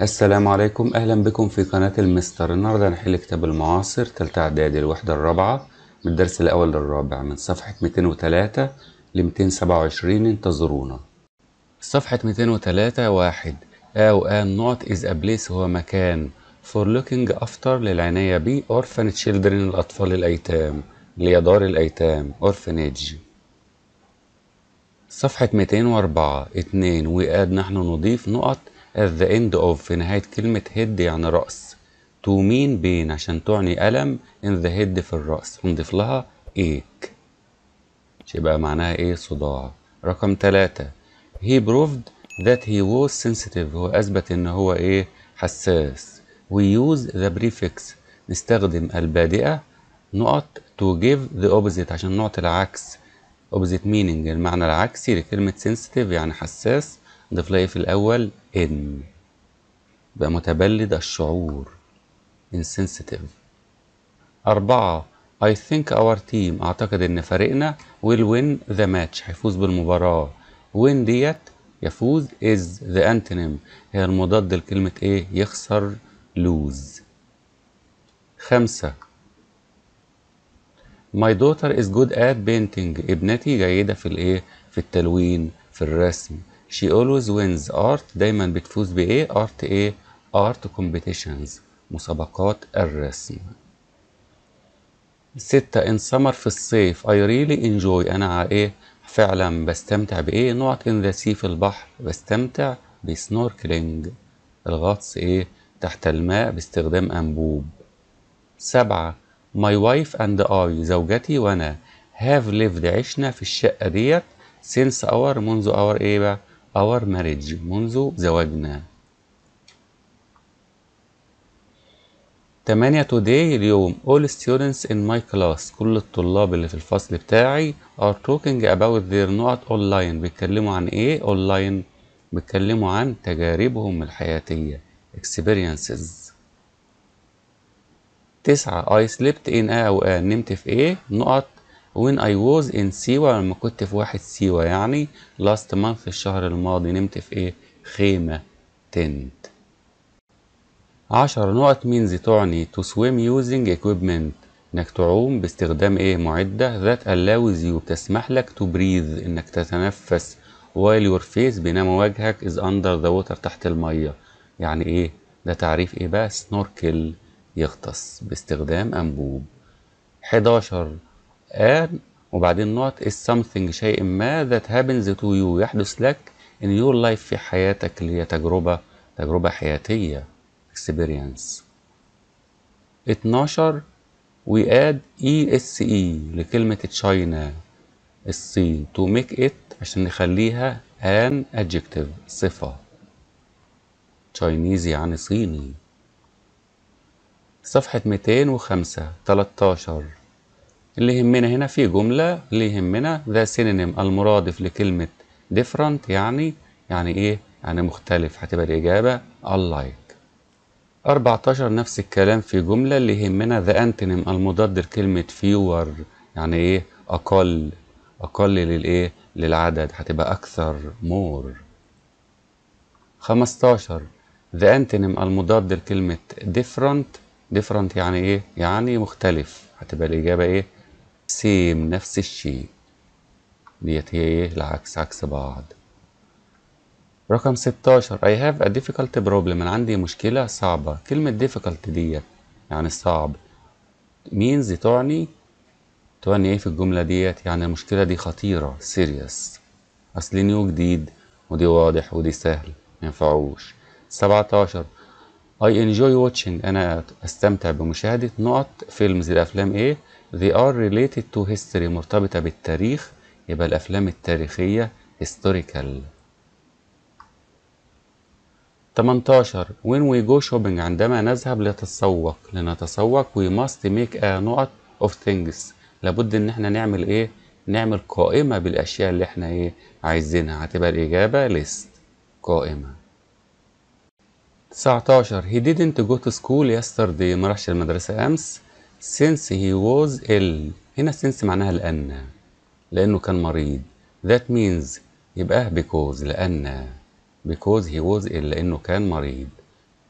السلام عليكم أهلا بكم في قناة المستر النهاردة هنحل كتاب المعاصر تالتة إعدادي الوحدة الرابعة من الدرس الأول للرابع من صفحة 203 ل 227 انتظرونا صفحة 203 واحد أو أن نوت is a place هو مكان for looking after للعناية ب orphan children الأطفال الأيتام اللي هي دار الأيتام orphanage صفحة 204 اتنين وقاد نحن نضيف نقط at the end of في نهاية كلمة head يعني رأس to mean بين عشان تعني ألم in the head في الرأس هنضيف لها ache يبقى معناها ايه صداع رقم ثلاثة he proved that he was sensitive هو أثبت إن هو ايه حساس we use the prefix نستخدم البادئة نقط to give the opposite عشان نعطي العكس opposite meaning المعنى العكسي لكلمة sensitive يعني حساس نضيف لها ايه في الأول in بقى متبلد الشعور insensitive أربعة I think our team أعتقد إن فريقنا will win the match هيفوز بالمباراة win ديت يفوز is the antonym هي المضاد لكلمة إيه يخسر lose خمسة My daughter is good at painting ابنتي جيدة في الإيه في التلوين في الرسم She always wins art دايما بتفوز بإيه art إيه art competitions مسابقات الرسم ستة in summer في الصيف I really enjoy أنا إيه فعلا بستمتع بإيه نقط in the sea في البحر بستمتع بسنوركلينج الغطس إيه تحت الماء باستخدام أنبوب سبعة My wife and I زوجتي وأنا have lived عشنا في الشقة ديت since our منذ our إيه بقى our marriage منذ زواجنا تمانية today اليوم all students in my class كل الطلاب اللي في الفصل بتاعي are talking about their not online بيتكلموا عن ايه online بيتكلموا عن تجاربهم الحياتية experiences تسعة I slept in a أو a نمت في ايه نقط when I was in سيوة لما كنت في واحد سيوة يعني last month الشهر الماضي نمت في ايه خيمة tent عشر نقط means تعني to swim using equipment انك تعوم باستخدام ايه معدة that allows you بتسمح لك to breathe انك تتنفس while your face بينما وجهك is under the water تحت المية يعني ايه ده تعريف ايه بقى سنوركل يغطس باستخدام انبوب 11 an وبعدين نقط is something شيء ما that happens to you يحدث لك in your life في حياتك اللي هي تجربة تجربة حياتية experience 12 we add ESE لكلمة تشاينا الصين to make it عشان نخليها an adjective صفة Chinese يعني صيني صفحة 205 13 اللي يهمنا هنا في جملة اللي يهمنا ذا synonym المرادف لكلمة different يعني يعني ايه يعني مختلف هتبقى الإجابة unlike 14 نفس الكلام في جملة اللي يهمنا ذا antonym المضاد لكلمة fewer يعني ايه أقل أقل للإيه للعدد هتبقى أكثر more 15 ذا antonym المضاد لكلمة different different يعني ايه يعني مختلف هتبقى الإجابة ايه same نفس الشيء ديت هي ايه العكس عكس بعض رقم 16 I have a difficult problem أنا عندي مشكلة صعبة كلمة difficult ديت يعني صعب means تعني تعني ايه في الجملة ديت يعني المشكلة دي خطيرة serious أصل نيو جديد ودي واضح ودي سهل مينفعوش 17 I enjoy watching أنا أستمتع بمشاهدة نقط فيلمز الأفلام إيه they are related to history مرتبطة بالتاريخ يبقى الأفلام التاريخية historical 18 when we go shopping عندما نذهب لنتسوق لنتسوق we must make a نقط of things لابد ان احنا نعمل ايه نعمل قائمة بالاشياء اللي احنا ايه عايزينها هتبقى الاجابة list قائمة 19 he didn't go to school yesterday ما راحش المدرسة امس since he was ill هنا since معناها لان لانه كان مريض that means يبقى because لان because he was ill لأنه كان مريض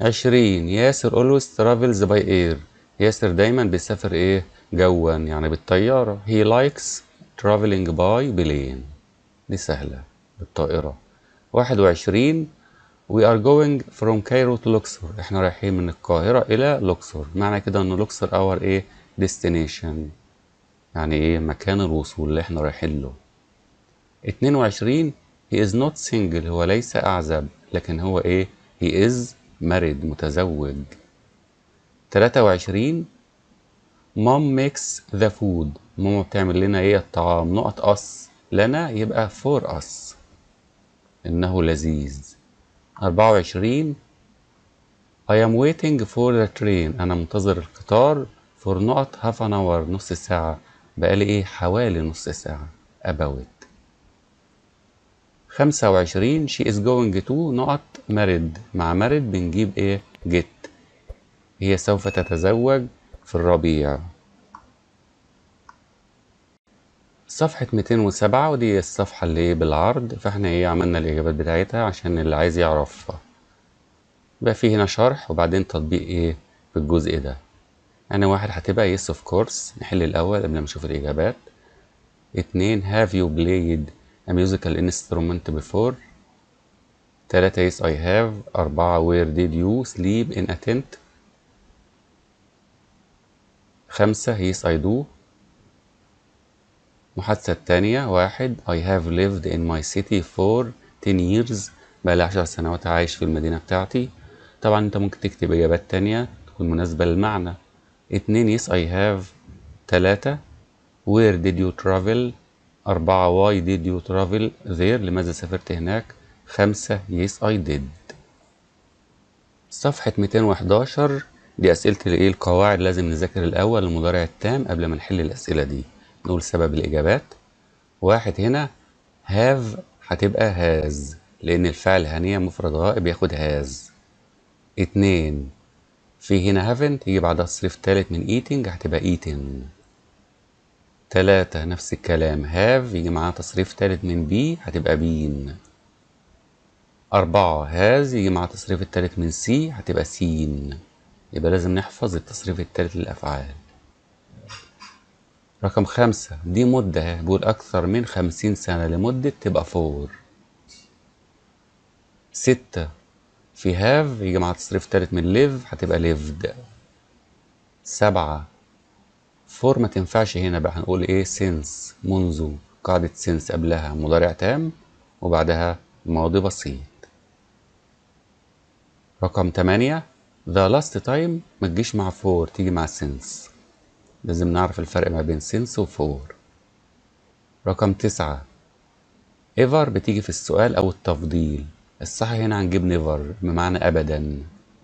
عشرين ياسر always travels by air ياسر دايما بيسافر ايه جوا يعني بالطيارة he likes traveling by plane دي سهلة بالطائرة واحد وعشرين we are going from Cairo to Luxor احنا رايحين من القاهرة إلى لوكسور معنى كده إن لوكسور our ايه destination يعني ايه مكان الوصول اللي احنا رايحين له اتنين وعشرين he is not single هو ليس أعزب لكن هو ايه he is married متزوج تلاتة وعشرين mom makes the food ماما بتعمل لنا ايه الطعام نقط us لنا يبقى for us إنه لذيذ أربعة وعشرين I am waiting for the train أنا منتظر القطار for نقط half an hour نص ساعة بقالي إيه حوالي نص ساعة about خمسة وعشرين she is going to نقط married مع married بنجيب إيه get هي سوف تتزوج في الربيع صفحة 207 ودي الصفحة اللي إيه بالعرض فاحنا ايه عملنا الإجابات بتاعتها عشان اللي عايز يعرفها بقى في هنا شرح وبعدين تطبيق ايه في الجزء ده أنا واحد هتبقى yes of course نحل الأول قبل ما نشوف الإجابات اتنين have you played a musical instrument before تلاتة yes I have أربعة where did you sleep in a tent خمسة yes I do المحادثة التانية واحد I have lived in my city for 10 years بقالي عشر سنوات عايش في المدينة بتاعتي طبعا انت ممكن تكتب إجابات تانية تكون مناسبة للمعنى اتنين yes I have تلاتة where did you travel أربعة why did you travel there لماذا سافرت هناك خمسة yes I did صفحة 211 دي أسئلة الإيه القواعد لازم نذاكر الأول المضارع التام قبل ما نحل الأسئلة دي نقول سبب الإجابات واحد هنا have هتبقى has لأن الفعل هنية مفرد غائب ياخد has اتنين في هنا haven't يجي بعدها تصريف تالت من eating هتبقى eaten تلاتة نفس الكلام have يجي معاها تصريف تالت من be هتبقى been أربعة has يجي معاها التصريف التالت من see هتبقى seen يبقى لازم نحفظ التصريف التالت للأفعال رقم خمسة دي مدة بقول أكثر من خمسين سنة لمدة تبقى فور ستة في هاف يجي مع تصريف تالت من live هتبقى lived سبعة فور ما تنفعش هنا بقى هنقول ايه since منذ قاعدة since قبلها مضارع تام وبعدها ماضي بسيط رقم تمانية the last time ما تجيش مع فور تيجي مع since لازم نعرف الفرق ما بين since و for رقم تسعة ever بتيجي في السؤال أو التفضيل الصح هنا هنجيب never بمعنى أبدا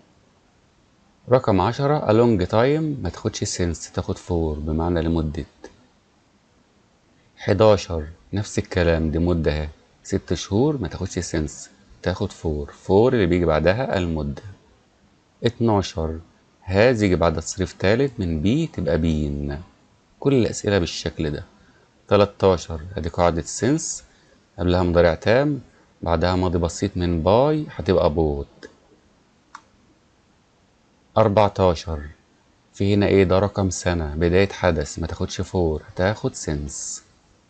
رقم عشرة a long time ما تاخدش since تاخد for بمعنى لمدة حداشر نفس الكلام دي مدة اهي ست شهور ما تاخدش since تاخد for for اللي بيجي بعدها المدة اتناشر هاز يجي بعد تصريف تالت من بي تبقى بين كل الأسئلة بالشكل ده 13 ادي قاعدة سنس قبلها مضارع تام بعدها ماضي بسيط من باي هتبقى بوت 14 في هنا ايه ده رقم سنة بداية حدث ما تاخدش فور هتاخد سنس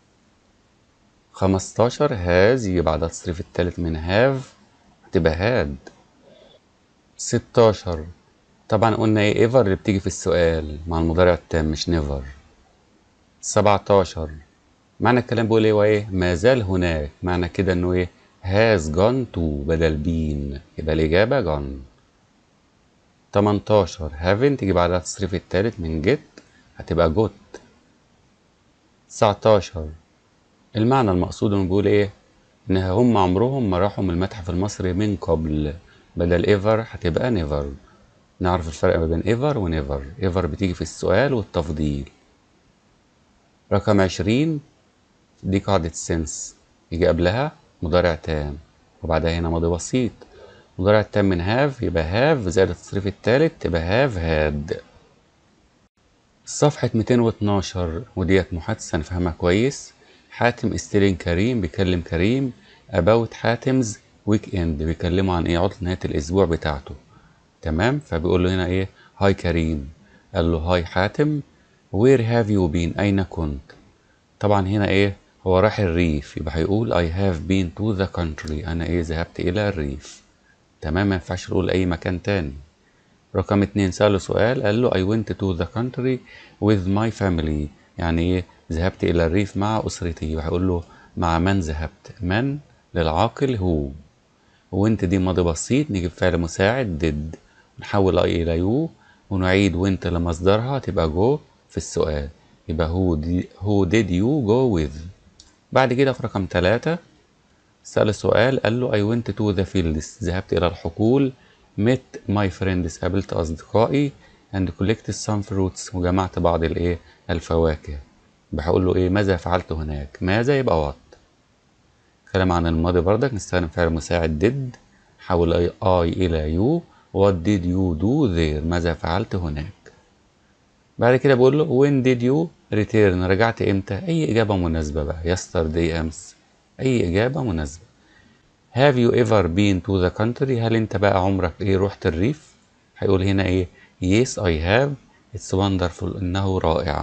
15 هاز يجي بعدها التصريف التالت من هاف هتبقى هاد 16 طبعا قلنا ايه ايفر اللي بتيجي في السؤال مع المضارع التام مش نيفر 17 معنى الكلام بيقول ايه وايه ما زال هناك معنى كده انه ايه has gone to بدل been يبقى الاجابه gone 18 haven't تيجي بعدها التصريف التالت من get هتبقى got 19 المعنى المقصود انه بيقول ايه ان هم عمرهم ما راحوا من المتحف المصري من قبل بدل ever هتبقى never نعرف الفرق ما بين ever و never ever بتيجي في السؤال والتفضيل رقم عشرين دي قاعدة since يجي قبلها مضارع تام وبعدها هنا ماضي بسيط مضارع تام من have يبقى have زائد التصريف التالت تبقى have had صفحة 212 وديت محادثة نفهمها كويس حاتم استيلين كريم بيكلم كريم about حاتمز ويك اند بيكلموا عن ايه عطلة نهاية الأسبوع بتاعته تمام فبيقول له هنا ايه هاي كريم قال له هاي حاتم where have you been اين كنت طبعا هنا ايه هو راح الريف يبقى هيقول I have been to the country انا ايه ذهبت الى الريف تمام ما ينفعش نقول اي مكان تاني رقم اتنين سأله سؤال قال له I went to the country with my family يعني ايه ذهبت الى الريف مع اسرتي وهيقول له مع من ذهبت من للعاقل هو وانت دي ماضي بسيط نجيب فعل مساعد did نحول اي الى يو ونعيد وانت لمصدرها تبقى جو في السؤال يبقى who did, who did you go with بعد كده في رقم ثلاثة سأل سؤال قال له I went to the fields ذهبت إلى الحقول met my friends قابلت أصدقائي and collected some fruits وجمعت بعض الإيه الفواكه بقول له إيه ماذا فعلت هناك ماذا يبقى what كلام عن الماضي بردك نستخدم فعل مساعد did حول أي I إلى you what did you do there ماذا فعلت هناك بعد كده بقول له when did you return رجعت امتى اي اجابه مناسبه بقى yesterday امس اي اجابه مناسبه have you ever been to the country هل انت بقى عمرك ايه رحت الريف هيقول هنا ايه yes I have it's wonderful انه رائع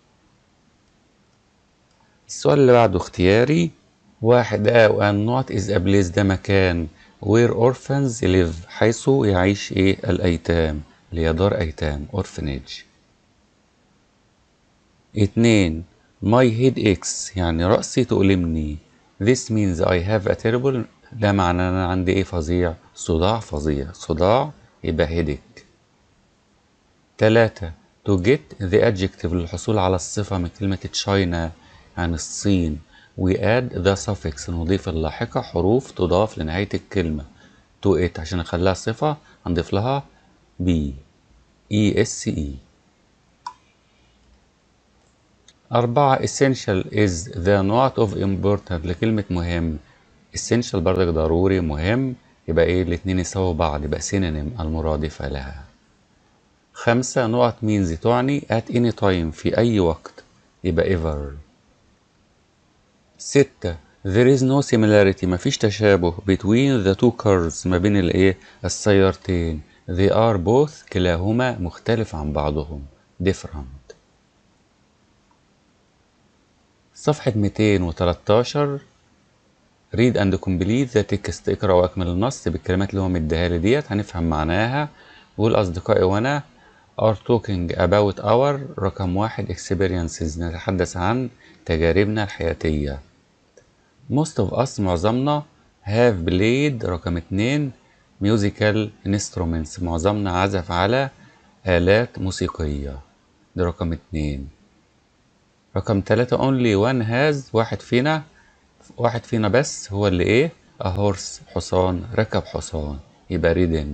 السؤال اللي بعده اختياري واحد او ان not is a place ده مكان where orphans live حيث يعيش ايه الايتام اللي هي دار ايتام orphanage اتنين my head aches يعني رأسي تؤلمني this means I have a terrible ده معناه أنا عندي إيه فظيع صداع فظيع صداع يبقى headache تلاتة to get the adjective للحصول على الصفة من كلمة China عن الصين we add the suffix نضيف اللاحقة حروف تضاف لنهاية الكلمة to it عشان نخليها صفة هنضيف لها b e s e أربعة essential is the not of important لكلمة مهم essential بردك ضروري مهم يبقى ايه الاتنين يساووا بعض يبقى synonym المرادفة لها خمسة نقط means تعني at any time في أي وقت يبقى ever ستة there is no similarity مفيش تشابه between the two cars ما بين الايه السيارتين they are both كلاهما مختلف عن بعضهم different صفحة 213 read and complete the text اقرأ واكمل النص بالكلمات اللي هو مديها لي ديت هنفهم معناها بقول أصدقائي وأنا are talking about our رقم واحد experiences نتحدث عن تجاربنا الحياتية most of us معظمنا have played رقم اتنين musical instruments معظمنا عزف على آلات موسيقية ده رقم اتنين رقم تلاتة only one has واحد فينا واحد فينا بس هو اللي ايه a horse حصان ركب حصان يبقى ridden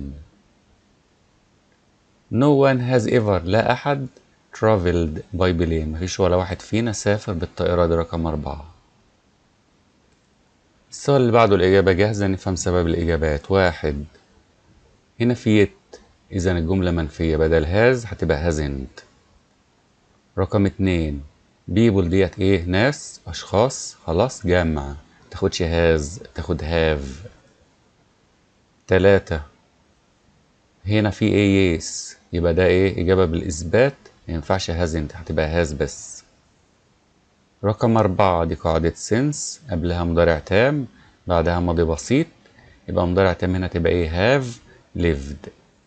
no one has ever لا أحد traveled by plane مفيش ولا واحد فينا سافر بالطائرة دي رقم أربعة السؤال اللي بعده الإجابة جاهزة نفهم سبب الإجابات واحد هنا في يت إذا الجملة منفية بدل هاز هتبقى هازنت رقم اتنين بيبول ديت ايه ناس اشخاص خلاص جمع تاخدش هاز تاخد هاف تلاتة هنا في ايه يس يبقى ده ايه اجابة بالاثبات ما ينفعش هازنت هتبقى هاز بس رقم أربعة دي قاعدة سنس قبلها مضارع تام بعدها ماضي بسيط يبقى مضارع تام هنا تبقى ايه هاف lived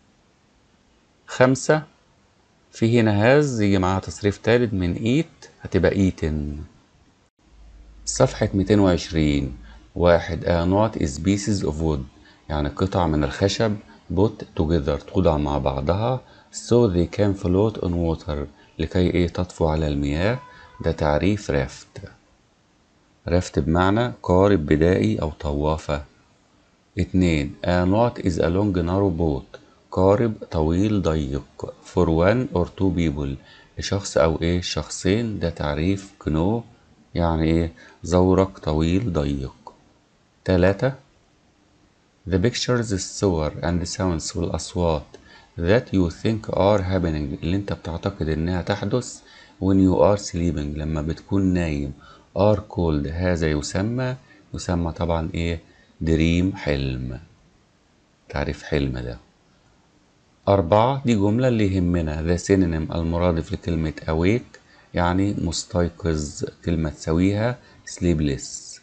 خمسة في هنا هاز يجي معاها تصريف تالت من ايت هتبقى ايتن صفحة 220 واحد a knot is pieces of wood يعني قطع من الخشب put together توضع مع بعضها so they can float on water لكي ايه تطفو على المياه ده تعريف رافت رافت بمعنى قارب بدائي أو طوافة اتنين a knot is a long narrow boat قارب طويل ضيق for one or two people لشخص أو إيه شخصين ده تعريف كنو يعني إيه زورق طويل ضيق تلاتة The pictures الصور and sounds والأصوات that you think are happening اللي أنت بتعتقد إنها تحدث when you are sleeping لما بتكون نايم are called هذا يسمى يسمى طبعا إيه دريم حلم تعريف حلم ده أربعة دي جملة اللي يهمنا the synonym المرادف لكلمة awake يعني مستيقظ كلمة تساويها sleepless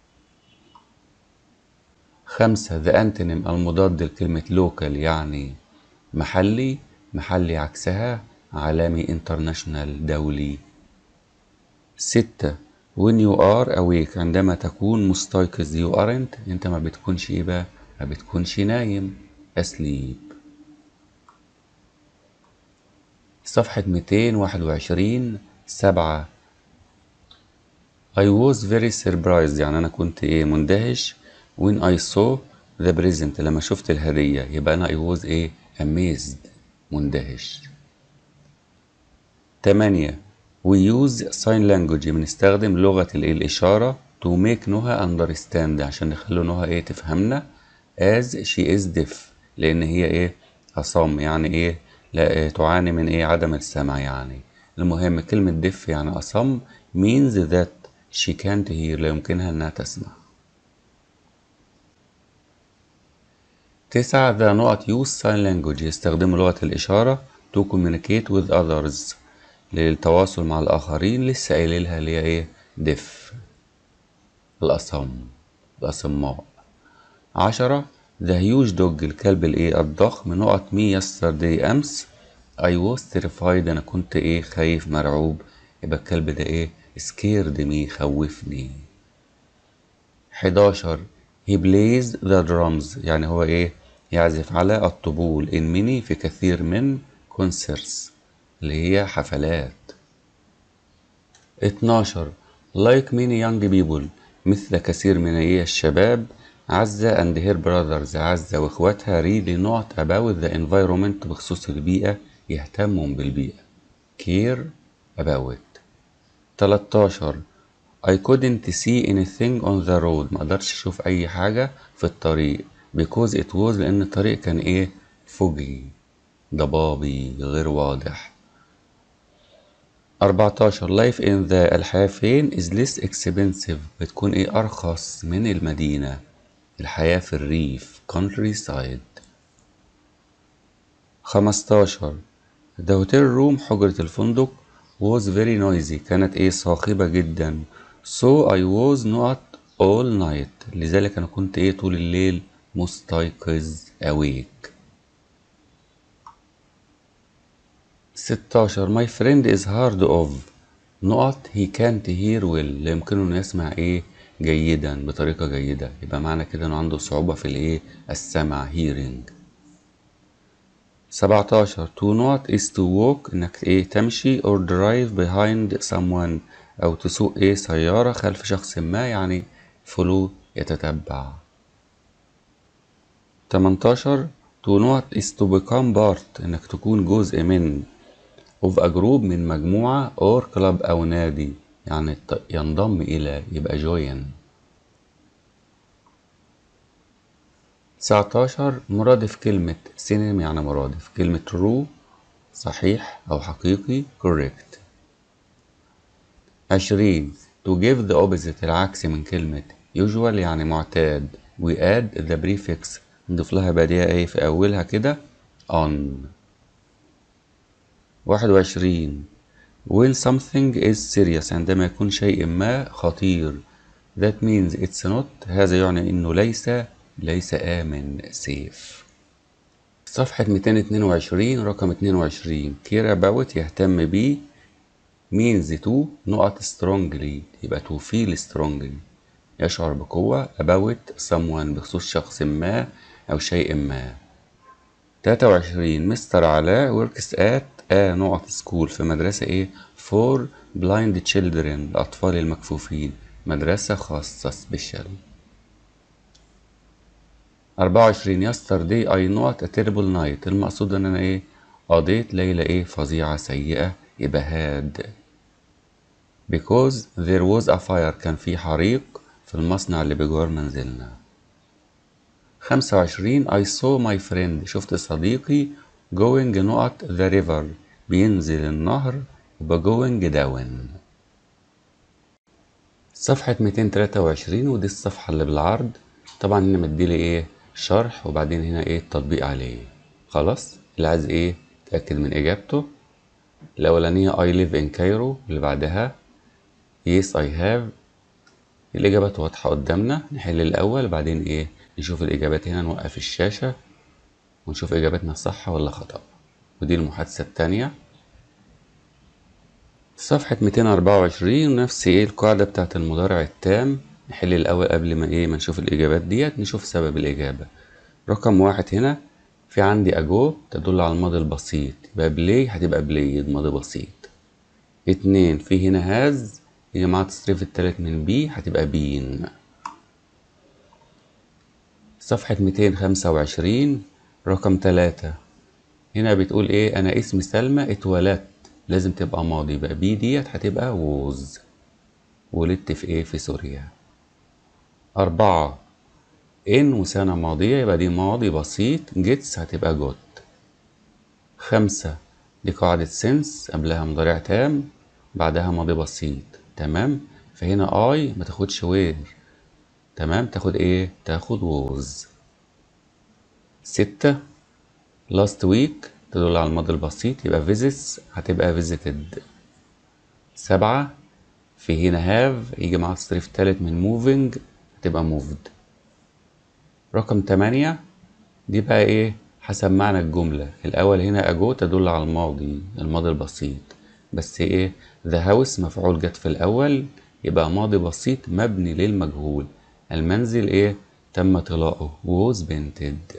خمسة the antonym المضاد لكلمة local يعني محلي محلي عكسها عالمي international دولي ستة when you are awake عندما تكون مستيقظ you aren't انت ما بتكونش ايه بقى ما بتكونش نايم asleep صفحة 221 سبعة I was very surprised يعني أنا كنت إيه مندهش when I saw the present لما شفت الهدية يبقى أنا I was إيه amazed مندهش تمانية we use sign language بنستخدم لغة الإيه الإشارة to make نهى understand عشان نخلي نهى إيه تفهمنا as she is deaf لأن هي إيه أصم يعني إيه لا إيه تعاني من إيه عدم السمع يعني المهم كلمة دف يعني أصم means that she can't hear لا يمكنها إنها تسمع تسعة the نقط use sign language يستخدموا لغة الإشارة to communicate with others للتواصل مع الآخرين لسه قايل لها اللي هي إيه دف الأصم الأصماء عشرة the huge dog الكلب الإيه الضخم نقط me yesterday أمس I was terrified أنا كنت إيه خايف مرعوب يبقى الكلب ده إيه scared me خوفني 11 he plays the drums يعني هو إيه يعزف على الطبول in many في كثير من concerts اللي هي حفلات 12 like many young people مثل كثير من إيه الشباب عزة and her brothers عزة واخواتها really not about the environment بخصوص البيئة يهتموا بالبيئة care about 13 I couldn't see anything on the road ما قدرتش اشوف اي حاجة في الطريق because it was لان الطريق كان ايه فوجي ضبابي غير واضح 14 life in the الحياة فين is less expensive بتكون ايه ارخص من المدينة الحياة في الريف countryside 15 the hotel room حجرة الفندق was very noisy كانت ايه صاخبة جدا so I was not all night لذلك انا كنت ايه طول الليل مستيقظ awake 16 my friend is hard of نقط he can't hear well لا يمكنه انه يسمع ايه جيدا بطريقة جيدة يبقى معنى كده انه عنده صعوبة في الايه السمع hearing 17 to not is to walk انك ايه تمشي or drive behind someone او تسوق ايه سيارة خلف شخص ما يعني follow يتتبع 18 to not is to become part انك تكون جزء من of a group من مجموعة or club او نادي يعني ينضم الى يبقى join 19 مرادف كلمة سينم يعني مرادف كلمة true صحيح أو حقيقي correct 20 to give the opposite العكس من كلمة usual يعني معتاد we add the prefix نضيف لها بديهة ايه في أولها كده on 21 when something is serious عندما يكون شيء ما خطير that means it's not هذا يعني انه ليس ليس آمن سيف صفحة 222 رقم 22 care about يهتم بيه means to نقط strongly يبقى to feel strongly يشعر بقوة about someone بخصوص شخص ما أو شيء ما 23 مستر علاء works at a نقط school في مدرسة ايه for blind children الأطفال المكفوفين مدرسة خاصة سبيشال 24 yesterday I not a terrible night المقصود ان انا ايه قضيت ليلة ايه فظيعة سيئة يبقى هاد because there was a fire كان في حريق في المصنع اللي بجوار منزلنا 25 I saw my friend شفت صديقي going نقط the river بينزل النهر يبقى going down صفحة 223 ودي الصفحة اللي بالعرض طبعا هنا مديلي ايه شرح وبعدين هنا ايه التطبيق عليه خلاص اللي عايز ايه تأكد من اجابته الاولانية I live in Cairo اللي بعدها yes I have الاجابات واضحة قدامنا نحل الاول بعدين ايه نشوف الاجابات هنا نوقف الشاشة ونشوف اجابتنا صح ولا خطأ ودي المحادثة التانية صفحة 224 نفس ايه القاعدة بتاعت المضارع التام نحل الأول قبل ما ايه ما نشوف الإجابات ديت نشوف سبب الإجابة رقم واحد هنا في عندي أجو تدل على الماضي البسيط يبقى بلاي هتبقى بلايد ماضي بسيط اتنين في هنا هاز يجي معاه التصريف التالت من بي هتبقى بين صفحة 225 رقم تلاتة هنا بتقول ايه أنا اسمي سلمى اتولدت لازم تبقى ماضي يبقى بي ديت هتبقى ووز ولدت في ايه في سوريا أربعة إن وسنة ماضية يبقى دي ماضي بسيط جيتس هتبقى جوت خمسة دي قاعدة سنس قبلها مضارع تام بعدها ماضي بسيط تمام فهنا اي ما تاخدش وير تمام تاخد ايه تاخد ووز ستة last week تدل على الماضي البسيط يبقى visits هتبقى visited سبعة في هنا have يجي معاه التصريف التالت من moving هتبقى moved رقم تمانية دي بقى ايه حسب معنى الجملة الأول هنا أجو تدل على الماضي الماضي البسيط بس ايه the house مفعول جت في الأول يبقى ماضي بسيط مبني للمجهول المنزل ايه تم طلاؤه was painted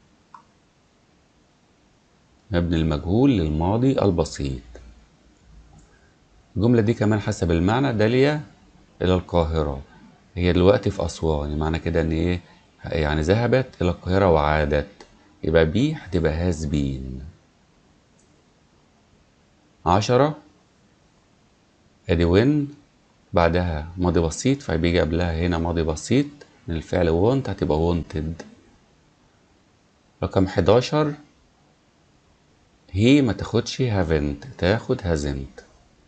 مبني المجهول للماضي البسيط الجملة دي كمان حسب المعنى دالية إلى القاهرة هي دلوقتي في أسوان معنى كده إن إيه يعني ذهبت إلى القاهرة وعادت يبقى بي هتبقى هاز بين عشرة أدي وين بعدها ماضي بسيط فبيجي قبلها هنا ماضي بسيط من الفعل وونت هتبقى وونتد رقم حداشر هي ما تاخدش هافنت تاخد هازنت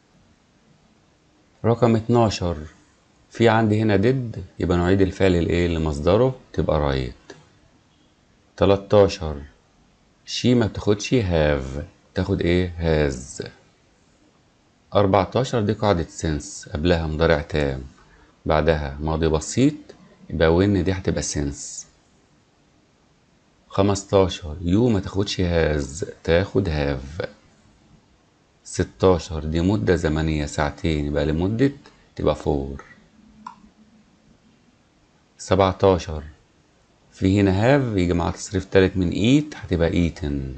رقم اتناشر في عندي هنا ديد يبقى نعيد الفعل الايه لمصدره تبقى رايت تلاتاشر شي ما بتاخدش هاف تاخد ايه هاز أربعتاشر دي قاعدة سنس قبلها مضارع تام بعدها ماضي بسيط يبقى وين دي هتبقى سنس خمستاشر يو ما تاخدش هاز تاخد هاف ستاشر دي مدة زمنية ساعتين يبقى لمدة تبقى فور سبعتاشر في هنا هاف يجي معاه تصريف تالت من ايت هتبقى ايتن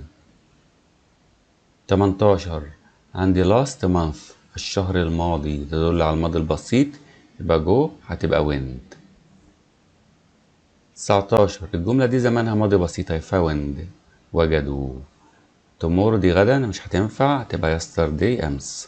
تمنتاشر عندي لاست مانث الشهر الماضي تدل على الماضي البسيط يبقى جو هتبقى ويند تسعتاشر الجملة دي زمانها ماضي بسيط هي فاوند وجدوا تمور دي غدا مش هتنفع تبقى يسترداي أمس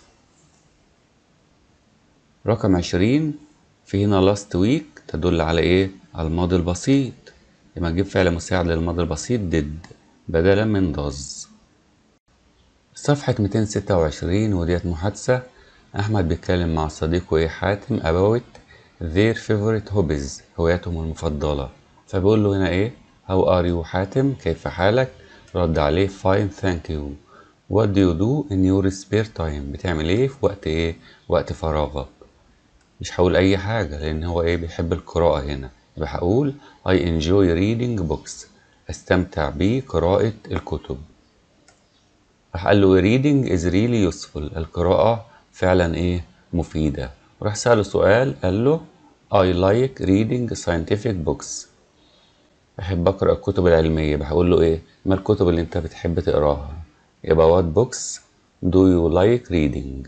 رقم عشرين في هنا last week تدل على ايه على الماضي البسيط يبقى نجيب فعل مساعد للماضي البسيط did بدلا من does صفحة 226 وديت محادثة أحمد بيتكلم مع صديقه إيه حاتم about their favorite hobbies هواياتهم المفضلة فبيقول له هنا إيه how are you حاتم كيف حالك رد عليه fine thank you what do you do in your spare time بتعمل إيه في وقت إيه وقت فراغك مش هقول أي حاجة لأن هو إيه بيحب القراءة هنا يبقى هقول I enjoy reading books أستمتع بقراءة الكتب راح قال له reading is really useful القراءة فعلا ايه مفيدة راح سأله سؤال قال له I like reading scientific books بحب أقرأ الكتب العلمية بقول له ايه ما الكتب اللي انت بتحب تقراها يبقى what books do you like reading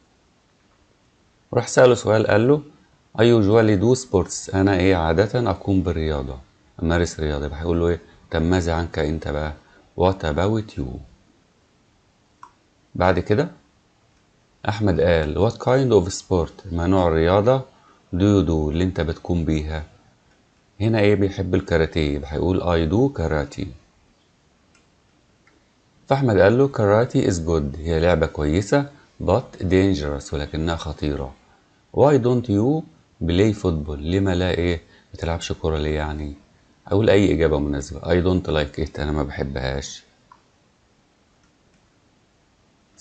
راح سأله سؤال قال له I usually do sports أنا إيه عادة أقوم بالرياضة أمارس رياضة يبقى هيقول له إيه طب ماذا عنك أنت بقى What about you بعد كده أحمد قال What kind of sport ما نوع الرياضة do you do اللي أنت بتقوم بيها هنا إيه بيحب الكاراتيه يبقى هيقول I do karate فأحمد قال له karate is good هي لعبة كويسة but dangerous ولكنها خطيرة why don't you play football لما لا ايه بتلعبش كورة ليه يعني اقول اي اجابة مناسبة I don't like it انا ما بحبهاش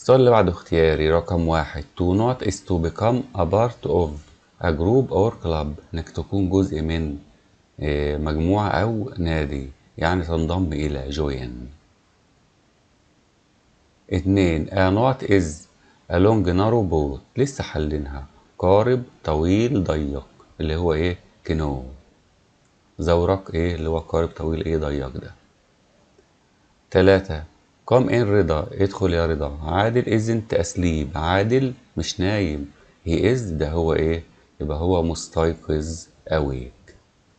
السؤال اللي بعده اختياري رقم واحد to not is to become a part of a group or club انك تكون جزء من آه، مجموعة او نادي يعني تنضم الى join اتنين a knot is a long narrow boat لسه حلينها قارب طويل ضيق اللي هو ايه كنو زورق ايه اللي هو قارب طويل ايه ضيق ده تلاتة قام ان رضا ادخل يا رضا عادل isn't تأسليب عادل مش نايم he is ده هو ايه يبقى هو مستيقظ awake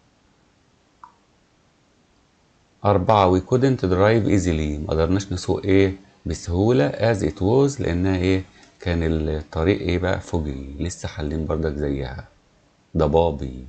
أربعة we couldn't drive easily مقدرناش نسوق ايه بسهولة as it was لأنها ايه كان الطريق ايه بقى فوجي لسه حالين بردك زيها ضبابي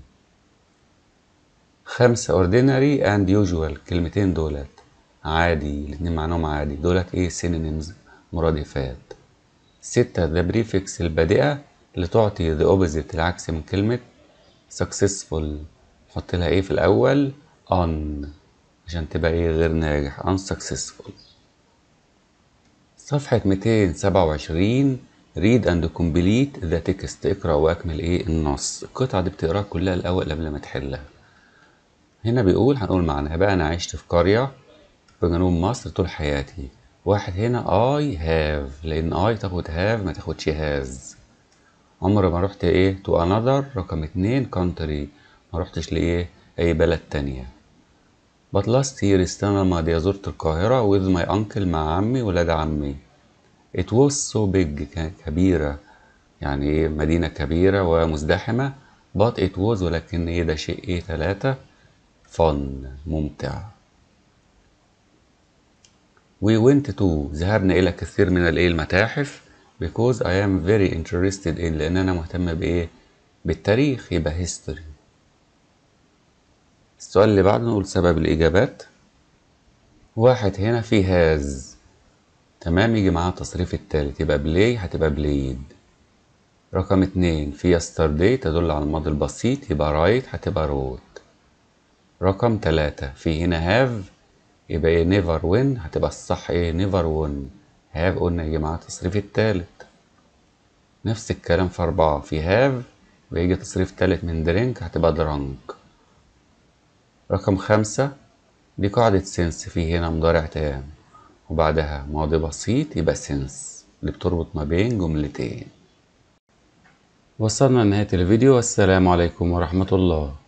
خمسة ordinary and usual كلمتين دولت عادي الاتنين معناهم عادي دولت ايه synonyms مرادفات ستة the prefix البادئة اللي تعطي the opposite العكس من كلمة successful نحط لها ايه في الأول on عشان تبقى ايه غير ناجح unsuccessful صفحة 227 read and complete the text اقرأ واكمل ايه النص القطعة دي بتقراها كلها الأول قبل ما تحلها هنا بيقول هنقول معناها بقى أنا عشت في قرية في جنوب مصر طول حياتي واحد هنا I have لأن I تاخد have ما تاخدش has عمر ما رحت ايه to another رقم اتنين country ما رحتش لإيه أي بلد تانية but last year السنة الماضية زرت القاهرة with my uncle مع عمي ولاد عمي it was so big كانت كبيرة يعني ايه مدينة كبيرة ومزدحمة but it was ولكن ايه ده شيء ايه تلاتة fun ممتع we went to ذهبنا إلى كثير من الايه المتاحف because I am very interested in لأن أنا مهتم بإيه بالتاريخ يبقى history السؤال اللي بعده نقول سبب الإجابات واحد هنا في هاز تمام يجي معاه التصريف التالت يبقى بلاي هتبقى بلايد رقم اتنين في yesterday تدل على الماضي البسيط يبقى رايت هتبقى روت رقم تلاتة في هنا هاف يبقى ايه never win هتبقى الصح ايه never won هاف قلنا يجي معاه التصريف التالت نفس الكلام في أربعة في هاف ويجي تصريف تالت من درينك هتبقى درانك رقم خمسة دي قاعدة سنس في هنا مضارع تام وبعدها ماضي بسيط يبقى سنس اللي بتربط ما بين جملتين وصلنا لنهاية الفيديو والسلام عليكم ورحمة الله